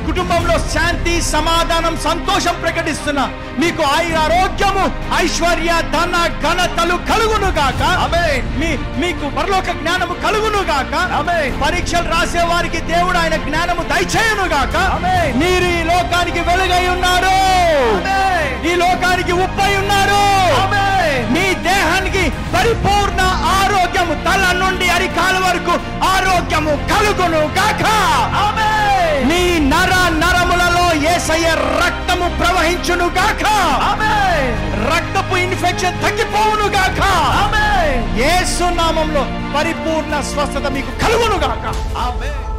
కుటుంబంలో శాంతి సమాధానం సంతోషం ప్రకటిస్తున్నా మీకు ఆయుర ఆరోగ్యము ఐశ్వర్య ధన ఘనతలు కలుగును గాక ఆమేన్. మీ మీకు పరలోక జ్ఞానము కలుగును గాక ఆమేన్. పరీక్షలు రాసే వారికి దేవుడు ఆయన జ్ఞానము దయచేయును గాక ఆమేన్. మీరు ఈ లోకానికి వెలుగై ఉన్నారు ఆమేన్. ఈ లోకానికి ఉప్పై ఉన్నారు ఆమేన్. మీ దేహానికి పరిపూర్ణ ఆరోగ్యము తల నుండి అరికాల వరకు ఆరోగ్యము కలుగును గాక ఆమేన్. మీ నర నరములలో ఏసయ్య రక్తము ప్రవహించును గాక ఆమేన్. రక్తపు ఇన్ఫెక్షన్ తగ్గిపోవును గాక ఆమేన్. యేసు నామంలో పరిపూర్ణ స్వస్థత మీకు కలుగును గాక ఆమేన్.